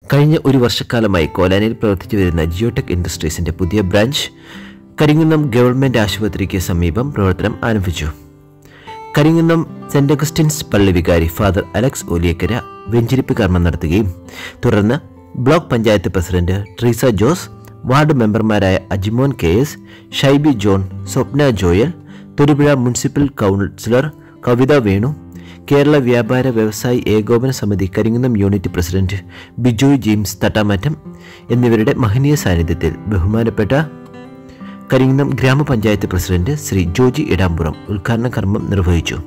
കഴിഞ്ഞ ഒരു വർഷക്കാലമായി കോലാനിയിൽ പ്രവർത്തിച്ചു വരുന്ന ജിയോടെക് ഇൻഡസ്ട്രീസിന്റെ പുതിയ ബ്രാഞ്ച് കരിങ്കുന്നം ഗവൺമെന്റ് ആശുപത്രിക്ക് സമീപം പ്രവർത്തനം ആരംഭിച്ചു കരിങ്കുന്നം സെന്റ് അഗസ്റ്റിൻസ് പള്ളി വികാരി ഫാദർ അലക്സ് ഓലിയക്കര വെഞ്ചിരിപ്പ് കർമ്മം നടത്തുകയും തുടർന്ന് block panchayat president Treesa Jose ward മെമ്പർമാരായ Ajimon K S Shaiby John Swapna Joel Thodupuzha municipal councillor Kavitha Venu Kerala വ്യാപാര വ്യവസായി ഏകോപന സമിതി കരിങ്കുന്നം യൂണിറ്റ് പ്രസിഡന്റ് ബിജോയ് ജെയിംസ് തട്ടാമറ്റം എന്നിവരുടെ മഹനീയ സാന്നിധ്യത്തിൽ ബഹുമാനപ്പെട്ട കരിങ്കുന്നം ഗ്രാമപഞ്ചായത്ത് പ്രസിഡന്റ് ശ്രീ ജോജി ഇടാമ്പുറം ഉദ്ഘാടന കർമ്മം നിർവഹിച്ചു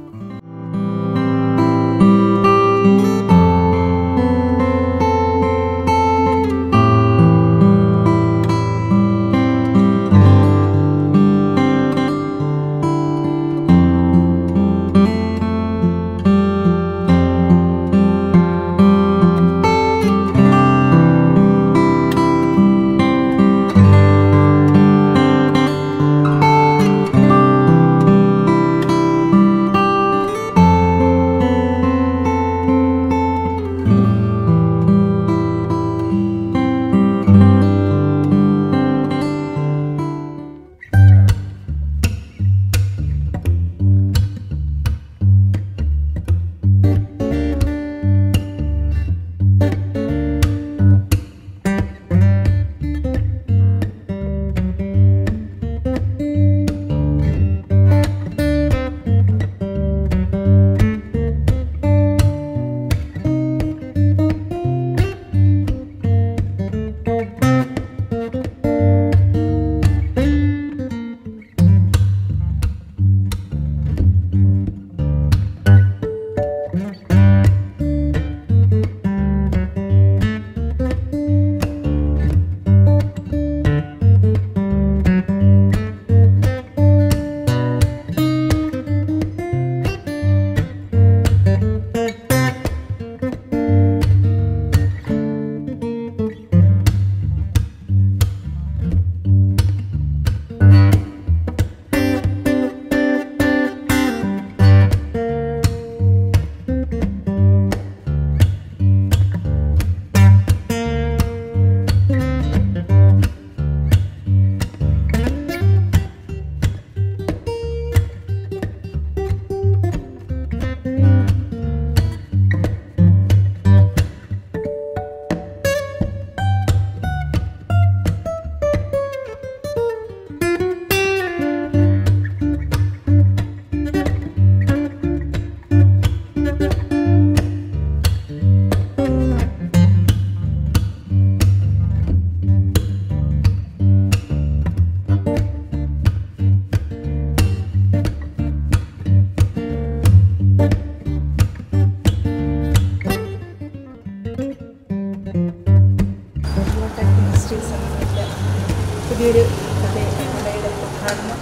ജിയോടെക് ഇൻഡസ്ട്രീസ് എന്നതിൻ്റെ പുതിയൊരു കട- കടയുടെ ഉദ്ഘാടനം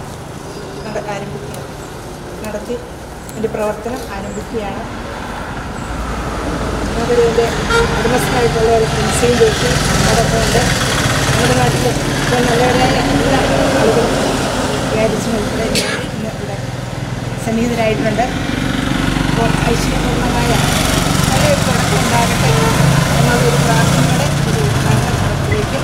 നട ആരംഭിക്കുക നടത്തി അതിൻ്റെ പ്രവർത്തനം ആരംഭിക്കുകയാണ് നമുക്കിതിൻ്റെ ഉടമസ്ഥനായിട്ടുള്ള ഒരു പ്രിൻസിയും ജോഷി അതോടൊപ്പം നമ്മുടെ നാട്ടിൽ ഇപ്പോൾ നല്ലവരായ എല്ലാ ആളുകളും വ്യാരിച്ചും ഉൾപ്പെടെ ഇന്ന് ഇവിടെ സന്നിഹിതരായിട്ടുണ്ട് അപ്പോൾ ഐശ്വര്യപൂർണ്ണമായ നല്ലൊരു തുടക്കം ഉണ്ടാകട്ടെ എന്നുള്ളൊരു പ്രാർത്ഥനയോടെ ഒരു ഉദ്ഘാടനം നടത്തിയേക്കും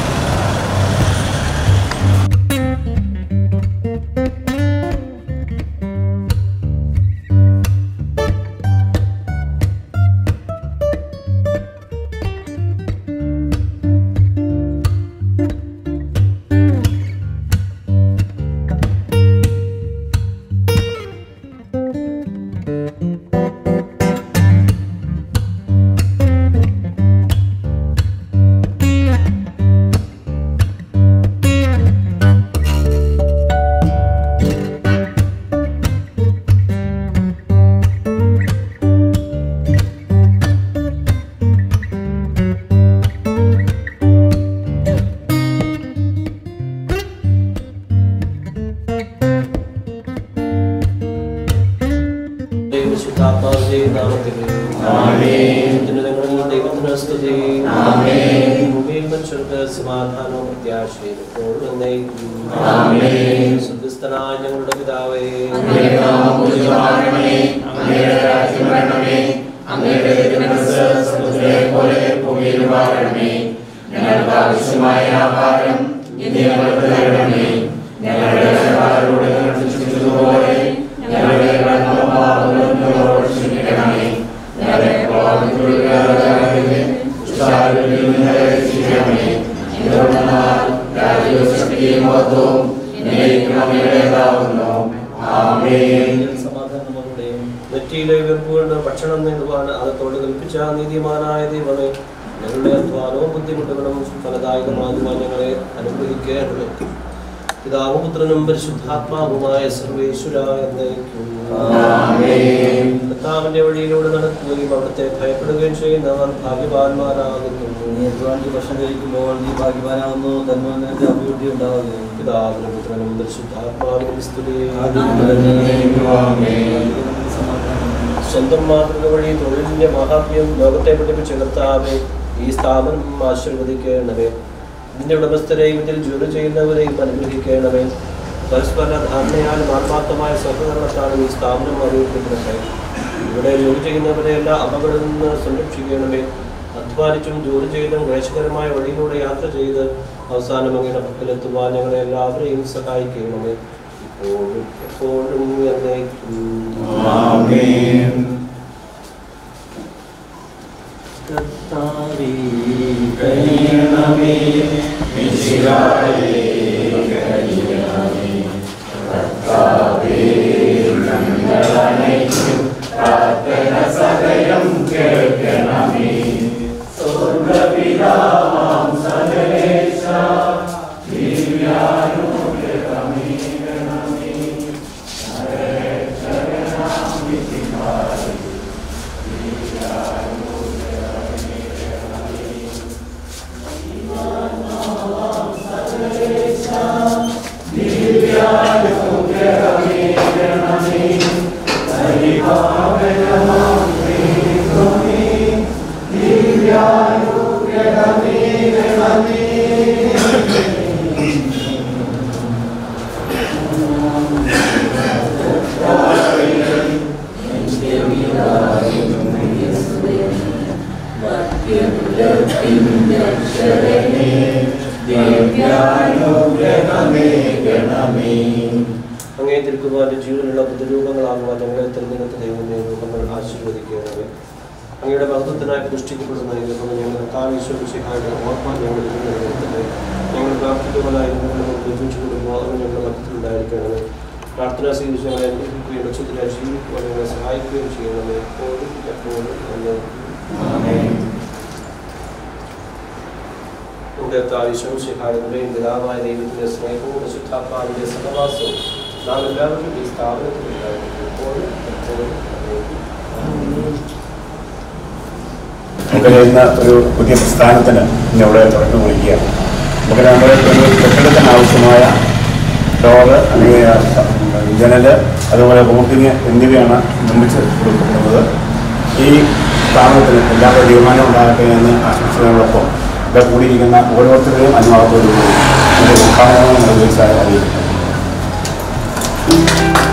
പരിശുദ്ധാത്മാവിന്റെ നാമത്തിൽ ഉന്നതങ്ങളിൽ ദൈവത്തിന് സ്തുതി ഭൂമിയിൽ മനുഷ്യർക്ക് സമാധാനവും പ്രത്യാശയും എപ്പോഴും എന്നേക്കും. സ്വർഗ്ഗസ്ഥനായ ഞങ്ങളുടെ പിതാവേ അങ്ങയുടെ രാജ്യം വരണമേ അങ്ങയുടെ തിരുമനസ് സ്വർഗ്ഗത്തിലെ പോലെ ഭൂമിയിലും വാഴണമേ ഞങ്ങൾക്ക് ആവശ്യമായ ആഹാരം ഇനി ഞങ്ങൾക്ക് തരണമേ ഞങ്ങളുടെ രക്ഷകാരോട് ക്ഷമിച്ചതുപോലെ ഞങ്ങളുടെ കടങ്ങളും പാപങ്ങളും ഞങ്ങളോട് ക്ഷമിക്കണമേ ഞങ്ങളെ പ്രവാഹത്തിലൂടെ ദുഷ്ടാരൂപിയിൽ നിന്ന് രക്ഷിക്കണമേ എന്തുകൊണ്ടെന്നാൽ രാജ്യവും ശക്തിയും മഹത്വവും എന്നേക്കും അങ്ങയുടേതാകുന്നു ആമേൻ സമാധാനങ്ങളുടെയും നെറ്റിയിലെ വെറുപ്പുകളുടെ ഭക്ഷണം നേടുവാൻ അകത്തോട് കൽപ്പിച്ച നീതിമാനായ ദൈവമേ ഞങ്ങളുടെ അധ്വാനവും ബുദ്ധിമുട്ടുകളും ഫലദായകമാകുവാൻ ഞങ്ങളെ അനുഗ്രഹിക്കേണ്ടത് പിതാവും പുത്രനും പരിശുദ്ധാത്മാവുമായ സർവേശ്വര എന്നേക്കും ആമേൻ. കർത്താവിന്റെ വഴിയിലൂടെ നടക്കുകയും അവിടുത്തെ ഭയപ്പെടുകയും ചെയ്യുന്നവർ ഭാഗ്യവാന്മാരാകുന്നു നീ അധ്വാനിച്ച് ഭക്ഷണം കഴിക്കുമ്പോൾ നീ ഭാഗ്യവാനാകുന്നു തന്മ നിനക്ക് അഭിവൃദ്ധി ഉണ്ടാകുന്നു പിതാവിനും പുത്രനും പരിശുദ്ധാത്മാവിനും സ്തുതി സ്വന്തം മാതൃക വഴി തൊഴിലിന്റെ മഹാത്മ്യം ലോകത്തെ പഠിപ്പിച്ച കർത്താവെ ഈ സ്ഥാപനം ആശീർവദിക്കണമേ ഇതിന്റെ ഉടമസ്ഥരെയും ഇതിൽ ജോലി ചെയ്യുന്നവരെയും അനുഗ്രഹിക്കണമേ പരസ്പര ധാരണയാലും ആത്മാർത്ഥമായ സഹകരണത്താലും ഈ സ്ഥാപനം അറിയപ്പെട്ടിരുന്നത് ഇവിടെ ജോലി ചെയ്യുന്നവരെ എല്ലാ അപകടത്തിൽ നിന്ന് സംരക്ഷിക്കണമേ അധ്വാനിച്ചും ജോലി ചെയ്തും ക്ലേശകരമായ വഴിയിലൂടെ യാത്ര ചെയ്ത് അവസാനം അങ്ങനെ പക്കലെത്തുവാൻ ഞങ്ങളെ എല്ലാവരെയും സഹായിക്കണമേ ഇപ്പോഴും എപ്പോഴും എന്നേക്കും ആമേൻ കർത്താവേ കനിയണമേ മിശിഹായേ കനിയണമേ കർത്താവേ ഞങ്ങളനയ്ക്കും പ്രാർത്ഥന സദയം കേൾക്കണമേ സ്വർഗപിതാവാം സകലേശ ദിവ്യാനുഗ്രഹമേകണമേ നരരക്ഷകനാം വിധിമാരി അങ്ങേ തിരുക്കുമാരുടെ ജീവനുള്ള ബുദ്ധരൂപങ്ങളാകുവാൻ ഞങ്ങളെ തിരഞ്ഞെടുത്ത ദൈവത്തിന്റെ രൂപങ്ങൾ ആശീർവദിക്കണമേ അങ്ങയുടെ മഹത്വത്തിനായി പ്രതിഷ്ഠിക്കപ്പെടുന്ന ഈ രൂപങ്ങൾ ഞങ്ങൾ കാലീശ്വരിച്ചായിട്ട് ഓർക്കാൻ ഞങ്ങൾ നിലനിർത്തട്ടെ ഞങ്ങൾ പ്രാർത്ഥിക്കുമ്പോഴായി ഒരുമിച്ച് കൂടുമ്പോൾ അത് ഞങ്ങളുടെ മധ്യത്തിലുണ്ടായിരിക്കണമേ പ്രാർത്ഥന സ്വീകരിച്ച് ഞങ്ങളെ അനുഗ്രഹിക്കുകയും ലക്ഷ്യത്തിനായി ജീവിക്കുവാൻ ഞങ്ങളെ സഹായിക്കുകയും ചെയ്യണമേ എപ്പോഴും എപ്പോഴും എന്ന് നമ്മുടെ താരീശവും ശിഖാരങ്ങളുടെയും പിതാവായ ദൈവത്തിന്റെ സ്നേഹവും പരിശുദ്ധാത്മാവിന്റെ സഹവാസവും നാം എല്ലാവരും ഈ സ്ഥാപനത്തിൽ ഉണ്ടായിരുന്നു എപ്പോഴും എപ്പോഴും എന്നേക്കും. നമുക്കത് ഇന്ന് ഒരു പുതിയ പ്രസ്ഥാനത്തിന് ഇന്ന് ഇവിടെ തുടക്കം കുറിക്കുകയാണ് നമുക്ക് നമ്മുടെ ഒരു കെട്ടിടത്തിന് ആവശ്യമായ ഡോറ് അല്ലെങ്കിൽ ജനല് അതുപോലെ ബോട്ടിങ് എന്നിവയാണ് നിർമ്മിച്ച് കൊടുക്കുന്നത് ഈ സ്ഥാപനത്തിന് എല്ലാവരുടെ തീരുമാനം ഉണ്ടാകട്ടെ എന്ന് ആശംസകളോടൊപ്പം ഇവിടെ കൂടിയിരിക്കുന്ന ഓരോരുത്തരുടെയും അനുഭവത്തോടു കൂടി ഇതിന്റെ ഉദ്ഘാടനം നിർവഹിച്ചാൽ അറിയിക്കുന്നു